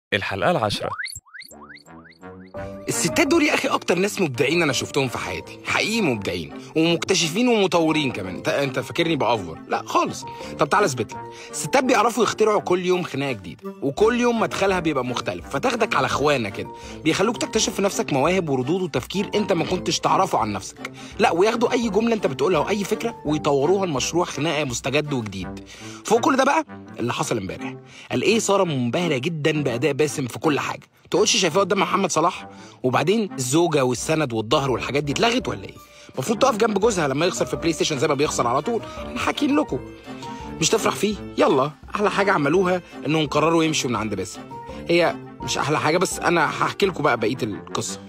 الحلقة العاشرة الستات دول يا اخي اكتر ناس مبدعين انا شفتهم في حياتي حقيقي مبدعين ومكتشفين ومطورين كمان انت انت فاكرني بافور لا خالص طب تعالى اثبت لك الستات بيعرفوا يخترعوا كل يوم خناقه جديده وكل يوم مدخلها بيبقى مختلف فتاخدك على اخوانا كده بيخلوك تكتشف في نفسك مواهب وردود وتفكير انت ما كنتش تعرفه عن نفسك لا وياخدوا اي جمله انت بتقولها واي فكره ويطوروها لمشروع خناقه مستجد وجديد فوق كل ده بقى اللي حصل امبارح قال ايه ساره منبهره جدا باداء باسم في كل حاجه تقولش شايفاه قدام محمد صلاح وبعدين الزوجه والسند والظهر والحاجات دي اتلغت ولا ايه المفروض تقف جنب جوزها لما يخسر في بلاي ستيشن زي ما بيخسر على طول احنا حاكيين لكم مش تفرح فيه يلا احلى حاجه عملوها انهم قرروا يمشوا من عند باسم هي مش احلى حاجه بس انا هحكي لكم بقى بقيه القصه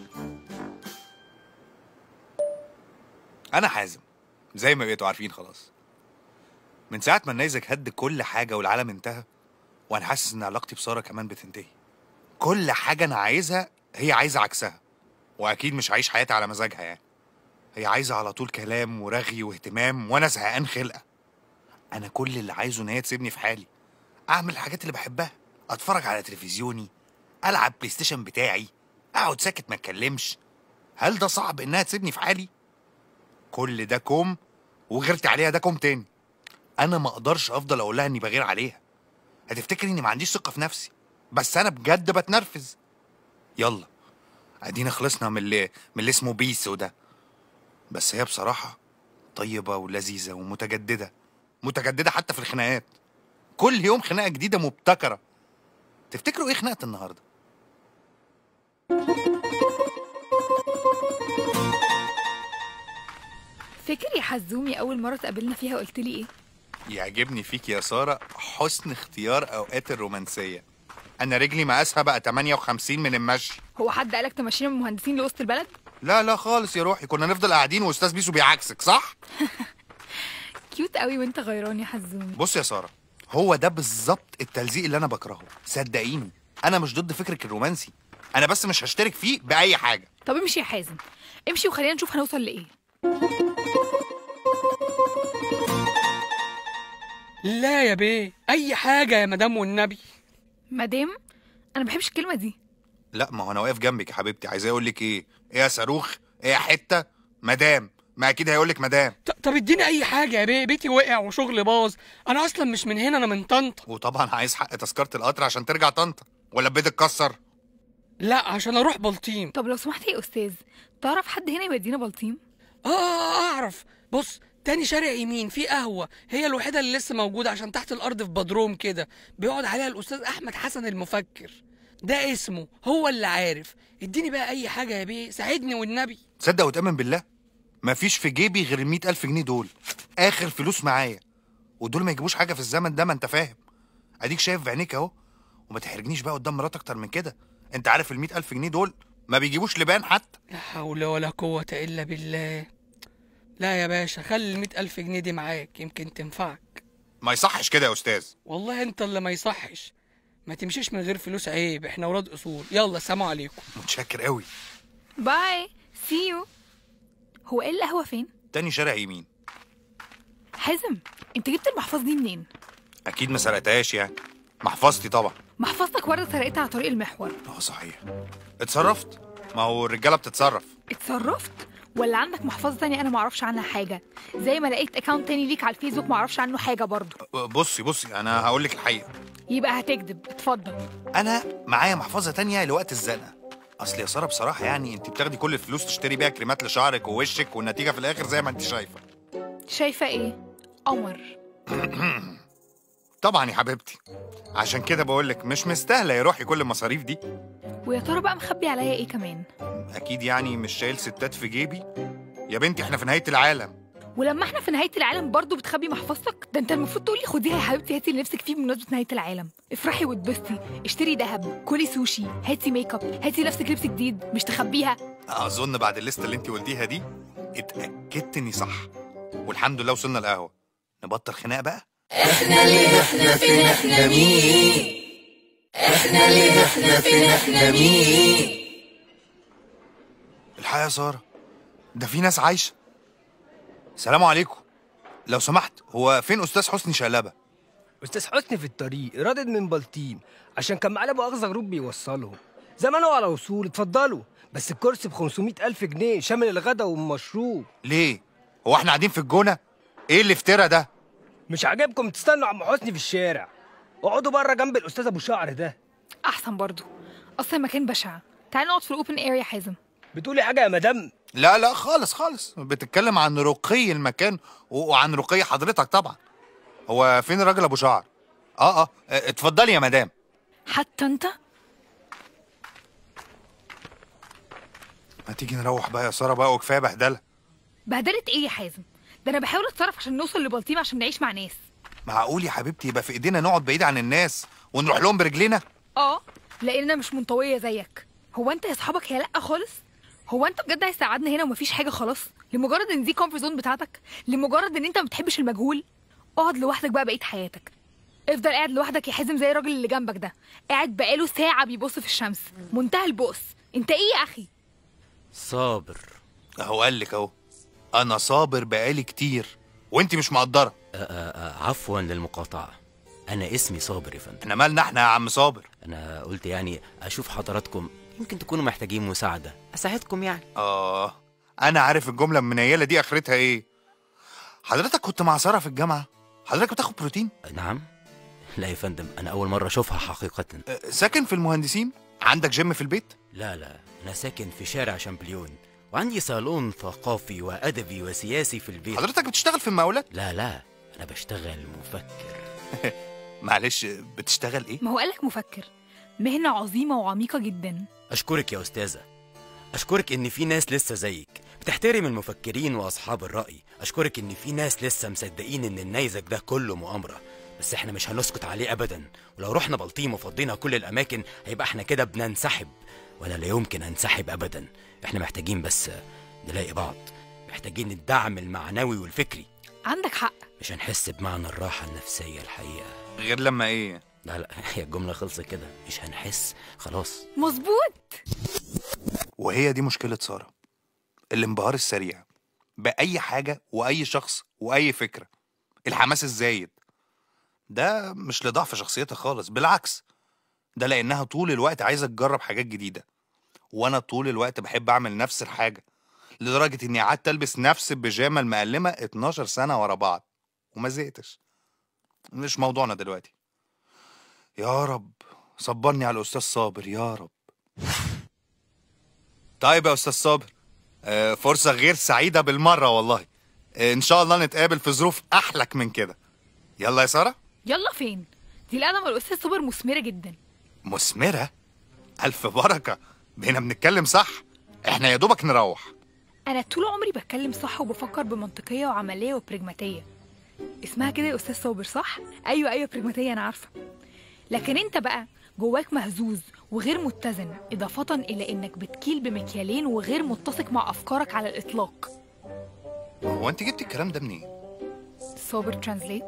انا حازم زي ما بقيتوا عارفين خلاص من ساعه ما النيزك هد كل حاجه والعالم انتهى وانا حاسس ان علاقتي بساره كمان بتنتهي كل حاجه انا عايزها هي عايزه عكسها واكيد مش هعيش حياتي على مزاجها يعني هي عايزه على طول كلام ورغي واهتمام وانا زهقان خلقه انا كل اللي عايزه ان هي تسيبني في حالي اعمل الحاجات اللي بحبها اتفرج على تلفزيوني العب بلاي ستيشن بتاعي اقعد ساكت ما اتكلمش هل ده صعب انها تسيبني في حالي كل ده كوم وغيرت عليها ده كوم تاني انا ما اقدرش افضل اقول لها اني بغير عليها هتفتكري اني ما عنديش ثقه في نفسي بس انا بجد بتنرفز يلا ادينا خلصنا من اللي من اللي اسمه بيسو ده بس هي بصراحه طيبه ولذيذه ومتجدده متجدده حتى في الخناقات كل يوم خناقه جديده مبتكره تفتكروا ايه خناقه النهارده فاكر يا حزومي اول مره اتقابلنا فيها قلت لي ايه يعجبني فيك يا ساره حسن اختيار اوقات الرومانسيه انا رجلي مقاسها بقى 58 من المشي هو حد قالك تمشينا من مهندسين لوسط البلد لا لا خالص يا روحي كنا نفضل قاعدين واستاذ بيسو بيعكسك صح كيوت قوي وانت غيران يا حزومي بص يا ساره هو ده بالظبط التلزيق اللي انا بكرهه صدقيني انا مش ضد فكرك الرومانسي انا بس مش هشترك فيه باي حاجه طب امشي يا حازم امشي وخلينا نشوف هنوصل لايه لا يا بيه اي حاجه يا مدام والنبي مدام انا ما بحبش الكلمه دي لا ما هو انا واقف جنبك يا حبيبتي عايز اقول لك ايه ايه يا صاروخ ايه يا حته مدام ما اكيد هيقول لك مدام ط- طب اديني اي حاجه يا بيه بيتي وقع وشغلي باظ انا اصلا مش من هنا انا من طنطا وطبعا عايز حق تذكره القطر عشان ترجع طنطا ولا البيت اتكسر لا عشان اروح بلطيم طب لو سمحت يا استاذ تعرف حد هنا يودينا بلطيم اه آه، اعرف بص تاني شارع يمين في قهوة هي الوحيدة اللي لسه موجودة عشان تحت الأرض في بدروم كده بيقعد عليها الأستاذ أحمد حسن المفكر ده اسمه هو اللي عارف اديني بقى أي حاجة يا بيه ساعدني والنبي تصدق وتامن بالله مفيش في جيبي غير ال ألف جنيه دول اخر فلوس معايا ودول ما يجيبوش حاجه في الزمن ده ما انت فاهم اديك شايف بعينيك اهو وما تحرجنيش بقى قدام مرات اكتر من كده انت عارف ال ألف جنيه دول ما بيجيبوش لبان حتى لا حول ولا قوة إلا بالله لا يا باشا خلي المئة ألف جنيه دي معاك يمكن تنفعك ما يصحش كده يا استاذ والله انت اللي ما يصحش ما تمشيش من غير فلوس عيب احنا ولاد اصول يلا سلام عليكم متشكر قوي باي سي يو هو ايه القهوه فين تاني شارع يمين حازم انت جبت المحفظه دي منين اكيد ما سرقتهاش يعني محفظتي طبعا محفظتك ورده سرقتها على طريق المحور اه صحيح اتصرفت ما هو الرجاله بتتصرف اتصرفت ولا عندك محفظه تانية انا ما اعرفش عنها حاجه زي ما لقيت اكونت تاني ليك على الفيسبوك ما اعرفش عنه حاجه برضه بصي بصي انا هقول لك الحقيقه يبقى هتكذب اتفضل انا معايا محفظه تانية لوقت الزنقه اصل يا ساره بصراحه يعني انت بتاخدي كل الفلوس تشتري بيها كريمات لشعرك ووشك والنتيجه في الاخر زي ما انت شايفه شايفه ايه قمر طبعا يا حبيبتي عشان كده بقول لك مش مستاهله يا روحي كل المصاريف دي ويا ترى بقى مخبي عليا ايه كمان اكيد يعني مش شايل ستات في جيبي يا بنتي احنا في نهايه العالم ولما احنا في نهايه العالم برضه بتخبي محفظتك ده انت المفروض تقولي خديها يا حبيبتي هاتي اللي نفسك فيه بمناسبه نهايه العالم افرحي واتبسطي اشتري ذهب كلي سوشي هاتي ميك اب هاتي لنفسك لبس جديد مش تخبيها اظن بعد الليسته اللي انت قلتيها دي اتاكدت اني صح والحمد لله وصلنا القهوه نبطل خناق بقى الحقيقة يا سارة ده في ناس عايشة سلام عليكم لو سمحت هو فين أستاذ حسني شلبة استاذ حسني في الطريق رادد من بلطيم عشان كان معاه لا مؤاخذه جروب بيوصلهم زمانه على وصول اتفضلوا بس الكرسي ب 500 ألف جنيه شامل الغدا والمشروب ليه هو احنا قاعدين في الجونه ايه اللي افترى ده مش عاجبكم تستنوا عم حسني في الشارع اقعدوا بره جنب الاستاذ ابو شعر ده احسن برضو اصلا المكان بشع تعال نقعد في الاوبن اريا حازم بتقولي حاجه يا مدام لا لا خالص خالص بتتكلم عن رقي المكان و- وعن رقي حضرتك طبعا هو فين الراجل ابو شعر اه اه اتفضلي يا مدام حتى انت ما تيجي نروح بقى يا ساره بقى وكفايه بهدله بهدلة ايه يا حازم ده انا بحاول اتصرف عشان نوصل لبلطيم عشان نعيش مع ناس معقول يا حبيبتي يبقى في ايدينا نقعد بعيد عن الناس ونروح لهم برجلينا اه لان انا مش منطويه زيك هو انت يا اصحابك يا لا خالص هو انت بجد عايز تقعدنا هنا ومفيش حاجه خلاص لمجرد ان دي كومفورت زون بتاعتك لمجرد ان انت ما بتحبش المجهول اقعد لوحدك بقى بقيه حياتك افضل قاعد لوحدك يا حازم زي الراجل اللي جنبك ده قاعد بقاله ساعه بيبص في الشمس منتهى البؤس انت ايه يا اخي صابر اهو قال لك اهو انا صابر بقالي كتير وانت مش مقدره آه، آه، آه، عفوا للمقاطعة أنا اسمي صابر يا فندم احنا مالنا احنا يا عم صابر أنا قلت يعني أشوف حضراتكم يمكن تكونوا محتاجين مساعدة أساعدكم يعني اه انا عارف الجمله المنيله دي اخرتها ايه حضرتك كنت مع ساره في الجامعه حضرتك بتاخد بروتين نعم لا يا فندم أنا أول مرة أشوفها حقيقة أه، ساكن في المهندسين عندك جيم في البيت لا لا أنا ساكن في شارع شامبليون وعندي صالون ثقافي وأدبي وسياسي في البيت حضرتك بتشتغل في المقاولات لا لا أنا بشتغل مفكر معلش بتشتغل ايه ما هو قالك مفكر مهنه عظيمه وعميقه جدا أشكرك يا أستاذة أشكرك إن في ناس لسه زيك بتحترم المفكرين وأصحاب الرأي أشكرك إن في ناس لسه مصدقين إن النيزك ده كله مؤامرة بس إحنا مش هنسكت عليه أبدا ولو رحنا بلطيم وفضينا كل الأماكن هيبقى إحنا كده بننسحب ولا لا يمكن أنسحب أبدا إحنا محتاجين بس نلاقي بعض محتاجين الدعم المعنوي والفكري عندك حق مش هنحس بمعنى الراحة النفسية الحقيقة غير لما ايه لا لا هي الجملة خلصت كده مش هنحس خلاص مظبوط وهي دي مشكله ساره الانبهار السريع باي حاجه واي شخص واي فكره الحماس الزايد ده مش لضعف شخصيتها خالص بالعكس ده لانها طول الوقت عايزه تجرب حاجات جديده وانا طول الوقت بحب اعمل نفس الحاجه لدرجه اني قعدت البس نفس البيجامه المقلمه 12 سنه ورا بعض وما زهقتش مش موضوعنا دلوقتي يا رب صبرني على الاستاذ صابر يا رب طيب يا استاذ صابر آه، فرصه غير سعيده بالمره والله آه، ان شاء الله نتقابل في ظروف احلك من كده يلا يا ساره يلا فين دي القعده مع الاستاذ سوبر مثمره جدا مثمره الف بركه بقينا بنتكلم صح احنا يا دوبك نروح انا طول عمري بتكلم صح وبفكر بمنطقيه وعمليه وبرجماتيه اسمها كده يا استاذ صابر صح ايوه ايوه برجماتيه انا عارفه لكن انت بقى جواك مهزوز وغير متزن اضافه الى انك بتكيل بمكيالين وغير متسق مع افكارك على الاطلاق هو انت جبت الكلام ده منين صابر ترانزليت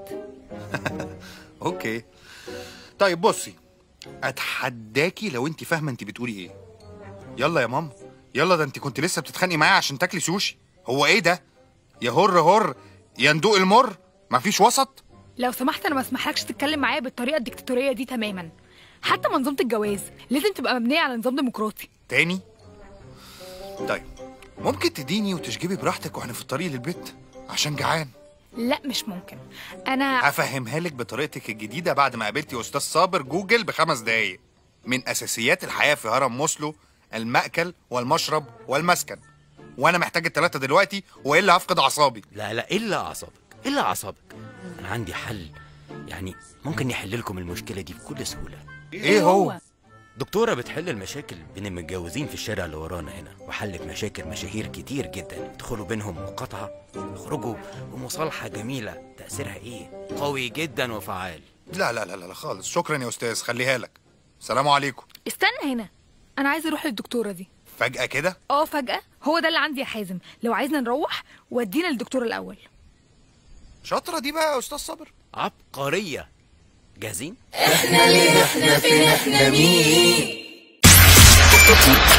اوكي طيب بصي اتحداكي لو انت فاهمه انت بتقولي ايه يلا يا ماما يلا ده انت كنت لسه بتتخانقي معايا عشان تاكلي سوشي هو ايه ده يا هر هر يا ندوق المر مفيش وسط لو سمحت انا ما اسمحلكش تتكلم معايا بالطريقه الديكتاتوريه دي تماما حتى منظومه الجواز لازم تبقى مبنيه على نظام ديمقراطي تاني طيب ممكن تديني وتشجبي براحتك واحنا في الطريق للبيت عشان جعان لا مش ممكن انا هفهمها لك بطريقتك الجديدة بعد ما قابلتي أستاذ صابر جوجل بخمس دقايق من أساسيات الحياة في هرم موسلو المأكل والمشرب والمسكن وأنا محتاج التلاتة دلوقتي وإلا هفقد أعصابي لا لا إلا أعصابك إلا أعصابك أنا عندي حل يعني ممكن يحل لكم المشكلة دي بكل سهولة إيه هو؟ دكتورة بتحل المشاكل بين المتجوزين في الشارع اللي ورانا هنا وحلت مشاكل مشاهير كتير جدا يدخلوا بينهم مقاطعة يخرجوا بمصالحة جميلة تأثيرها إيه؟ قوي جدا وفعال لا لا لا لا خالص شكرا يا أستاذ خليها لك سلام عليكم استنى هنا انا عايزه اروح للدكتوره دي فجأة كده اه فجاه هو ده اللي عندي يا حازم لو عايزنا نروح ودينا للدكتور الاول شاطرة دي بقى يا أستاذ صابر عبقرية جاهزين؟ احنا ليه احنا فين احنا مين